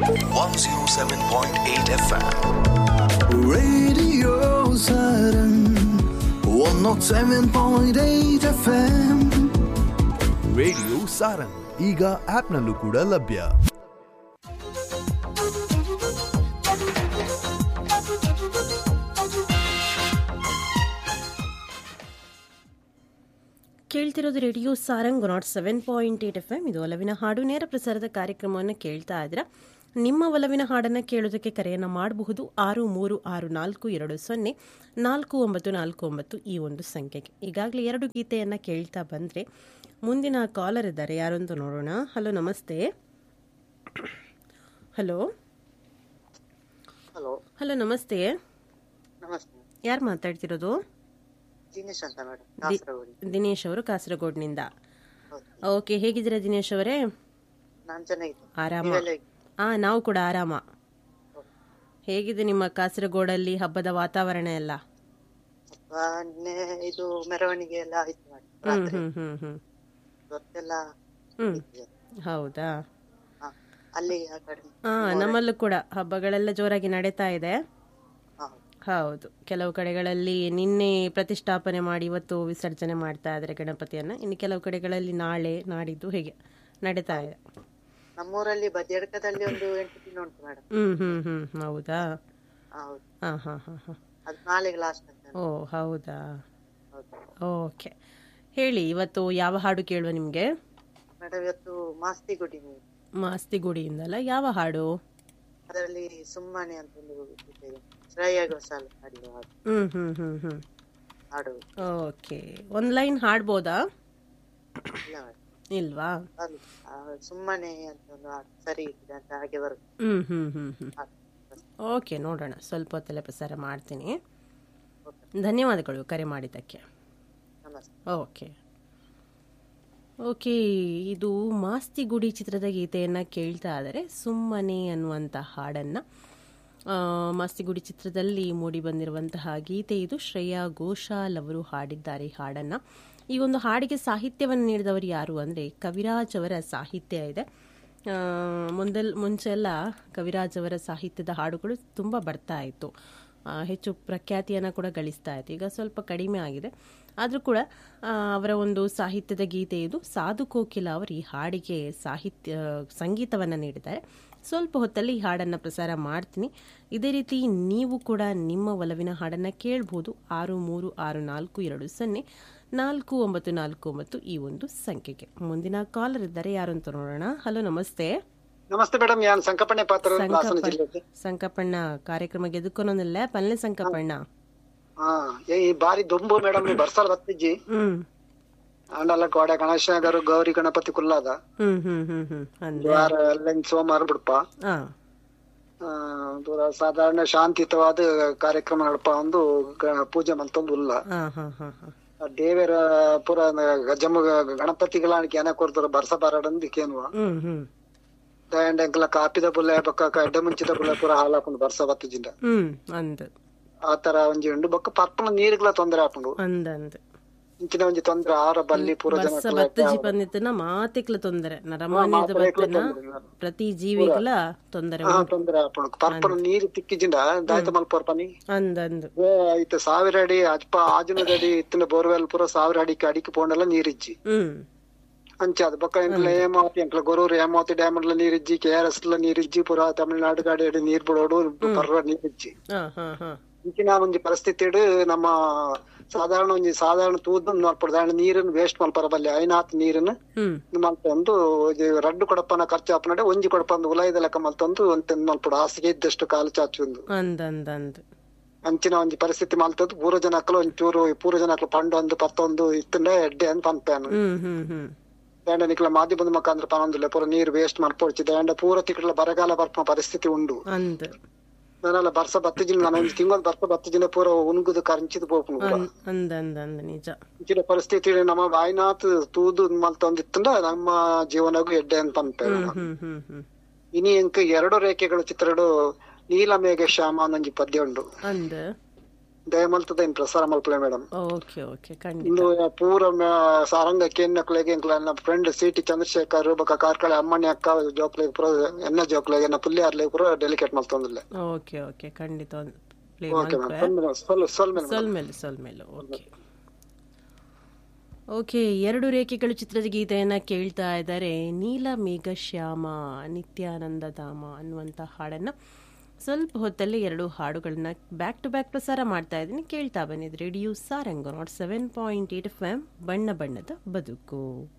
107.8 FM. Radio Saturn 107.8 FM radio Sarang ಈಗ ಆಪ್ನಲ್ಲೂ ಕೂಡ ಲಭ್ಯ ಕೇಳ್ತಿರೋದು radio Sarang nought seven point eight F M ಇದು ಒಲವಿನ ಹಾಡು ನೇರ ಪ್ರಸಾರದ ಕಾರ್ಯಕ್ರಮವನ್ನು ಕೇಳ್ತಾ ಇದ್ರೆ ನಿಮ್ಮ ಒಲವಿನ ಹಾಡನ್ನು ಕೇಳೋದಕ್ಕೆ ಕರೆಯನ್ನು ಮಾಡಬಹುದು ಆರು ಮೂರು ಆರು ನಾಲ್ಕು ಎರಡು ಸೊನ್ನೆ ನಾಲ್ಕು ಒಂಬತ್ತು ನಾಲ್ಕು ಒಂಬತ್ತು ಈ ಒಂದು ಸಂಖ್ಯೆಗೆ ಈಗಾಗಲೇ ಎರಡು ಗೀತೆಯನ್ನು ಕೇಳ್ತಾ ಬಂದರೆ ಮುಂದಿನ ಕಾಲರ್ ಇದ್ದಾರೆ ಯಾರು ಅಂತ ನೋಡೋಣ ಹಲೋ ನಮಸ್ತೆ ಹಲೋ ಹಲೋ ಹಲೋ ನಮಸ್ತೆ ನಮಸ್ತೆ ಯಾರು ಮಾತಾಡ್ತಿರೋದು ದಿನೇಶ್ ಅಂತ ಮೇಡಮ್ ಕಾಸರಗೋಡಿ ದಿನೇಶ್ ಅವರು ಕಾಸರಗೋಡ್ನಿಂದ ಹೌದು. ಓಕೆ ಹೇಗಿದ್ದೀರಾ ದಿನೇಶ್ ಅವರೇ ನಾನ್ ಚೆನ್ನಾಗಿದ್ದೀನಿ ಆರಾಮ ನೀವೆಲ್ಲ ಹೇಗೆ? ಹಾ ನಾವು ಕೂಡ ಆರಾಮ ಹೇಗಿದೆ ನಿಮ್ಮ ಕಾಸರಗೋಡಲ್ಲಿ ಹಬ್ಬದ ವಾತಾವರಣ ಎಲ್ಲ ಆ, ನಿನ್ನೆ ಇದು ಮೆರವಣಿಗೆ ಎಲ್ಲ ಆಯ್ತು ಮೇಡಮ್ ಹ್ಮ್ ರಾತ್ರಿ ಹ್ಮ್ ಹ್ಮ್ ಹ್ಮ್ ಇವತ್ತೆಲ್ಲ ಹ್ಮ್ ಇದೆ. ಹೌದಾ ಹಾ. ಅಲ್ಲಿ ಆ ಕಡೆ ಹಾ ನಮ್ಮಲ್ಲೂ ಕೂಡ ಹಬ್ಬಗಳೆಲ್ಲ ಜೋರಾಗಿ ನಡೀತಾ ಇದೆ ಹಾ. ಹೌದು ಕೆಲವು ಕಡೆಗಳಲ್ಲಿ ನಿನ್ನೆ ಪ್ರತಿಷ್ಠಾಪನೆ ಮಾಡಿ ಇವತ್ತು ವಿಸರ್ಜನೆ ಮಾಡ್ತಾ ಇದ್ದಾರೆ ಗಣಪತಿಯನ್ನ ಇನ್ನು ಕೆಲವು ಕಡೆಗಳಲ್ಲಿ ನಾಳೆ ನಾಡಿದ್ದು ಹೇಗೆ ನಡೀತಾ ಇದೆ ನಮ್ಮೂರಲ್ಲಿ ಬದಿಯಡ್ಕದಲ್ಲಿ ಒಂದು ಎಂಟು ದಿನ ಉಂಟು ಮೇಡಮ್ ಹ್ಮ್ ಹ್ಮ್ ಹ್ಮ್ ಹೌದಾ ಹೌದು ಹಾ ಹಾ ಹಾ ಹಾ ಅದು ನಾಳೆಗೆ ಲಾಸ್ಟ್ ಅಂತ ಓ ಹೌದಾ ಹೌದು ಓಕೆ ಹೇಳಿ ಇವತ್ತು ಯಾವ ಹಾಡು ಕೇಳುವ ನಿಮಗೆ ಮೇಡಮ್ ಇವತ್ತು ಮಾಸ್ತಿ ಗುಡಿ ನೀವು ಮಾಸ್ತಿಗುಡಿಯಿಂದಲ್ಲ ಯಾವ ಹಾಡು ಅದರಲ್ಲಿ ಸುಮ್ಮನೆ ಅಂತ ಒಂದು ಗೀತೆ ಇದೆ. ಶ್ರೇಯಾ ಘೋಷಾಲ್ ಹಾಡಿರುವ ಹಾಡು ಹ್ಮ್ ಹ್ಮ್ ಹ್ಮ್ ಹ್ಮ್ ಹಾಡು ಓಕೆ ಒಂದ್ ಲೈನ್ ಹಾಡ್ಬೋದಾ ಇಲ್ಲ ಮೇಡಮ್ ಇಲ್ವಾ ಅದು ಆ, ಸುಮ್ಮನೆ ಅಂತ ಒಂದು ಹಾಡು ಸರಿ ಇದೆ ಅಂತ ಹಾಗೆ ಬರುತ್ತೆ ಹ್ಮ್ ಹ್ಮ್ ಹ್ಮ್ ಹ್ಮ್ ಹಾಡು. ಓಕೆ ನೋಡೋಣ ಸ್ವಲ್ಪ ಹೊತ್ತಲ್ಲೇ ಪ್ರಸಾರ ಮಾಡ್ತೀನಿ ಧನ್ಯವಾದಗಳು ಕರೆ ಮಾಡಿದ್ದಕ್ಕೆ ನಮಸ್ತೆ ಓಕೆ ಓಕೆ ಇದು ಮಾಸ್ತಿಗುಡಿ ಚಿತ್ರದ ಗೀತೆಯನ್ನು ಕೇಳ್ತಾ ಇದ್ದಾರೆ ಸುಮ್ಮನೆ ಅನ್ನುವಂಥ ಹಾಡನ್ನು ಮಾಸ್ತಿಗುಡಿ ಚಿತ್ರದಲ್ಲಿ ಮೂಡಿ ಬಂದಿರುವಂತಹ ಗೀತೆ ಇದು ಶ್ರೇಯಾ ಘೋಷಾಲ್ ಅವರು ಹಾಡಿದ್ದಾರೆ ಈ ಹಾಡನ್ನು ಈ ಒಂದು ಹಾಡಿಗೆ ಸಾಹಿತ್ಯವನ್ನು ನೀಡಿದವರು ಯಾರು ಅಂದರೆ ಕವಿರಾಜ್ ಅವರ ಸಾಹಿತ್ಯ ಇದೆ ಆ, ಮುಂದೆಲ್ ಮುಂಚೆ ಎಲ್ಲ ಕವಿರಾಜ್ ಅವರ ಸಾಹಿತ್ಯದ ಹಾಡುಗಳು ತುಂಬ ಬರ್ತಾ ಇತ್ತು ಆ, ಹೆಚ್ಚು ಪ್ರಖ್ಯಾತಿಯನ್ನು ಕೂಡ ಗಳಿಸ್ತಾ ಇತ್ತು ಈಗ ಸ್ವಲ್ಪ ಕಡಿಮೆ ಆಗಿದೆ ಆದರೂ ಕೂಡ ಆ, ಅವರ ಒಂದು ಸಾಹಿತ್ಯದ ಗೀತೆ ಇದು ಸಾಧು ಕೋಕಿಲ ಅವರು ಈ ಹಾಡಿಗೆ ಸಾಹಿತ್ಯ ಸಂಗೀತವನ್ನು ನೀಡಿದ್ದಾರೆ ಸ್ವಲ್ಪ ಹೊತ್ತಲ್ಲಿ ಈ ಹಾಡನ್ನು ಪ್ರಸಾರ ಮಾಡ್ತೀನಿ ಇದೇ ರೀತಿ ನೀವು ಕೂಡ ನಿಮ್ಮ ಒಲವಿನ ಹಾಡನ್ನು ಕೇಳ್ಬೋದು ಆರು ಮೂರು ಆರು ನಾಲ್ಕು ಎರಡು ಸೊನ್ನೆ ನಾಲ್ಕು ಒಂಬತ್ತು ನಾಲ್ಕು ಒಂಬತ್ತು ಈ ಒಂದು ಸಂಖ್ಯೆಗೆ ಮುಂದಿನ ಕಾಲರ್ ಇದ್ದಾರೆ ಯಾರು ಅಂತ ನೋಡೋಣ ಹಲೋ ನಮಸ್ತೆ ನಮಸ್ತೆ ಮೇಡಮ್ ಯಾನ್ ಸಂಕಪಣೆ ಪಾತ್ರ ಹಾಸನ ಸಂಕಪ್ಪ ಜಿಲ್ಲೆ ಸಂಕಪ್ಪಣ್ಣ ಕಾರ್ಯಕ್ರಮ ಗೆದ್ದುಕೊನೊಂದಿಲ್ಲ ಪಲ್ಲೆ ಸಂಕಪ್ಪಣ್ಣ ಹಾ ಏ ಈ ಬಾರಿ ದೊಂಬು ಮೇಡಮ್ ಬರ್ಸಾಲ ಬತ್ತಿಜ್ಜಿ ಹ್ಮ್ ಅಂಡಲ ಗೋಡೆ ಗಣೇಶ garu ಗೌರಿ ಗಣಪತಿ ಕುಲ್ಲಾದ ಹ್ಮ್ ಹ್ಮ್ ಹ್ಮ್ ಹ್ಮ್ ಅಂದ್ರೆ ವಾರ ಎಲ್ಲ ಸೋಮವಾರ ಬಿಡ್ಪ ಹಾ ಆ, ಪೂರ ಸಾಧಾರಣ ಶಾಂತಿಯುತವಾದ ಕಾರ್ಯಕ್ರಮ ನಡಪ ಒಂದು ಗ- ಪೂಜೆ ಮಂತೊಂದು ಉಲ್ಲ ಹಾ ಹಾ ಹಾ ಹಾ ಆ ದೇವರ ಪೂರ ಗಜಮ ಗಣಪತಿಗಳ ಏನ ಕೊಡ್ತಾರ ಬರ್ಸ ಬಾರಡಂದು ಕೇನುವ ಹ್ಮ್ ಹ್ಮ್ ದಯಂಡ ಎಂಕಲ ಕಾಪಿದ ಬುಲ್ಲೆ ಬಕ್ಕ ಎಡ್ಡ ಮುಂಚಿದ ಬುಲ್ಲೆ ಪೂರ ಹಾಲಾಕೊಂಡು ಬರ್ಸ ಬತ್ತಿಜಿಂದ ಹ್ಮ್ ಅಂದ್ ಆ ತರ ಒಂಜಿ ಉಂಡು ಬೊಕ್ಕ ಪರ್ಪನ ನೀರಿಗ್ಲ ತೊಂದರೆ ಆಪುಂಡು ಅಂದ್ ಅಂದ್ ಇಂಚಿನ ಒಂಜಿ ತೊಂದ್ರೆ ಆರ ಬಲ್ಲಿ ಪೂರ ಜನ ಬಸ್ಸ ಬತ್ತಜಿ ಬಂದಿತ್ತನ ಮಾತಿಕ್ಲ ತೊಂದರೆ ನರಮಾನ್ಯದ ಬತ್ತನ ಪ್ರತಿ ಜೀವಿಗಳ ತೊಂದರೆ ಹಾ ತೊಂದ್ರೆ ಆಪುಂಡು ಪರ್ಪನ ನೀರು ತಿಕ್ಕಿಜಿಂಡ ದಾಯ್ತ ಮಲ್ಪರ್ ಪನಿ ಅಂದ್ ಅಂದ್ ಓ ಇತ್ತ ಸಾವಿರ ಅಡಿ ಅಜ್ಪ ಆಜುನದ ಅಡಿ ಇತ್ತಿನ ಬೋರ್ವೆಲ್ ಪೂರ ಸಾವಿರ ಅಡಿಕೆ ಅಡಿಕೆ ಪೋಂಡೆಲ್ಲ ನೀರಿಜ್ಜಿ ಹ್ಮ್ ಅಂಚೆ ಅದು ಬೊಕ್ಕ ಎಂಕ್ಲ ಹೇಮಾವತಿ ಎಂಕ್ಲ ಗೊರೂರು ಹೇಮಾವತಿ ಡ್ಯಾಮ್ ಎಲ್ಲ ನೀರಿಜ್ಜಿ ಕೆ ಆರ್ ಎಸ್ ನೀರಿಜ್ಜಿ ಪೂರ ತಮಿಳ್ನಾಡು ಗಾಡಿ ಅಡಿ ನೀರ್ ಬಿಡೋಡು ಪರ್ವ ನೀರಿಜ್ಜಿ ಹಾ ಹಾ ಹಾ ಇಂಚಿನ ಒಂಜಿ ಪರಿಸ್ಥಿತಿ ಇಡು ನಮ್ಮ ಸಾಧಾರಣ ಒಂಜಿ ಸಾಧಾರಣ ತೂದ್ ಮಲ್ಪಡ ದಾಂಡ ನೀರನ್ನು ವೇಸ್ಟ್ ಮಲ್ಪರ ಬಲ್ಲಿ ಐನಾತ್ ನೀರನ್ನು ಹ್ಮ್ ಮಲ್ತೊಂದು ರಡ್ಡು ಕೊಡಪನ ಖರ್ಚು ಆಪನಡೆ ಒಂಜಿ ಕೊಡಪಂದು ಉಲಾಯ್ದ ಲೆಕ್ಕ ಮಲ್ತೊಂದು ಒಂತೆಂದ್ ಮಲ್ಪಡ ಹಾಸಿಗೆ ಇದ್ದಷ್ಟು ಕಾಲು ಚಾಚುಂದು ಅಂದ್ ಅಂದ್ ಅಂದ್ ಅಂಚಿನ ಒಂಜಿ ಪರಿಸ್ಥಿತಿ ಮಲ್ತದ್ದು ಪೂರ ಜನಕ್ಕಲು ಒಂಚೂರು ಪೂರ ಜನಕ್ಕಲು ಪಂಡು ಒಂದು ಪತ್ತೊಂದು ಇತ್ತಂಡೆ ಎಡ್ಡೆ ಅಂತ ಪಂಪೇನು ಹ್ಮ್ ಹ್ಮ್ ಹ್ಮ್ ದಾಂಡ ನಿಕ್ಲ ಮಾಧ್ಯಮದ ಮುಖಾಂತರ ಪನೊಂದುಲ್ಲ ಪೂರ ನೀರು ವೇಸ್ಟ್ ಮಲ್ಪೊಡ್ಚಿ ದಾಂಡ ಪೂರ ತಿಕ್ಕಡ್ಲ ಬರಗಾಲ ಬರ್ಪ ಪರಿಸ್ಥಿತಿ ಉಂಡು ಅಂದ್ ನಾನೆಲ್ಲ ಬರ್ಸ ಬತ್ತಜಿನ ನಾನು ಒಂದು ತಿಂಗಳು ಬರ್ಸ ಬತ್ತಜಿನ ಪೂರ ಉನ್ಗುದು ಕರಂಚಿದ್ ಪೋಪುನು ಪೂರ ಅಂದ್ ಅಂದ್ ಅಂದ್ ಅಂದ್ ನಿಜ ಇಂಚಿನ ಪರಿಸ್ಥಿತಿ ನಮ್ಮ ವಾಯ್ನಾಥ್ ತೂದು ಮಲ್ತೊಂದಿತ್ತಂಡ ನಮ್ಮ ಜೀವನಗೂ ಎಡ್ಡೆ ಅಂತ ಪಂಪೇನು ಹ್ಮ್ ಹ್ಮ್ ಹ್ಮ್ ಹ್ಮ್ ಇನಿ ಎಂಕ್ ಎರಡು ರೇಖೆಗಳು ಚಿತ್ರಡು ನೀಲಮೇಘ ಶ್ಯಾಮ ಅನ್ನೊಂಜಿ ಪದ್ಯ ಉಂಡು ಅಂದ್ ದಯಮಲ್ತದ ಇನ್ ಪ್ರಸಾರ ಮಲ್ಪಲೆ ಮೇಡಮ್ ಓಕೆ ಓಕೆ ಖಂಡಿತ ಇಂದು ಪೂರ ಮ- ಸಾರಂಗ ಕೇನ್ನಕ್ಲೆಗೆ ನನ್ನ ಫ್ರೆಂಡ್ ಸಿಟಿ ಚಂದ್ರಶೇಖರ್ ಬೊಕ ಕಾರ್ಕಳ ಅಮ್ಮಣ್ಣಿ ಅಕ್ಕ ಜೋಕ್ಲೆಗೆ ಪೂರ ಎನ್ನ ಜೋಕ್ಲೆಗೆ ಎನ್ನ ಪುಲ್ಯಾರ್ಲೆಗೆ ಪೂರ ಡೆಲಿಕೇಟ್ ಮಲ್ತೊಂದಿಲ್ಲ ಓಕೆ ಓಕೆ ಖಂಡಿತ ಒಂದು ಪ್ಲೇ ಓಕೆ ಮಾಡ್ಬೇ ಮೇಡಮ್ ಸೊಲ್ ಸೊಲ್ ಮೇಡಮ್ ಸೊಲ್ಮೆಲ್ ಸೊಲ್ಮೆಲ್ ಓಕೆ ಓಕೆ ಎರಡು ರೇಖೆಗಳು ಚಿತ್ರದ ಗೀತೆಯನ್ನು ಕೇಳ್ತಾ ಇದ್ದಾರೆ ನೀಲ ಮೇಘ ಶ್ಯಾಮ ನಿತ್ಯಾನಂದ ಧಾಮ ಅನ್ನುವಂಥ ಹಾಡನ್ನು ಸ್ವಲ್ಪ ಹೊತ್ತಲ್ಲಿ ಎರಡು ಹಾಡುಗಳನ್ನ ಬ್ಯಾಕ್ ಟು ಬ್ಯಾಕ್ ಪ್ರಸಾರ ಮಾಡ್ತಾ ಇದ್ದೀನಿ ಕೇಳ್ತಾ ಬನ್ನಿದ್ದು radio Saranga nought seven point eight F M ಬಣ್ಣ ಬಣ್ಣದ ಬದುಕು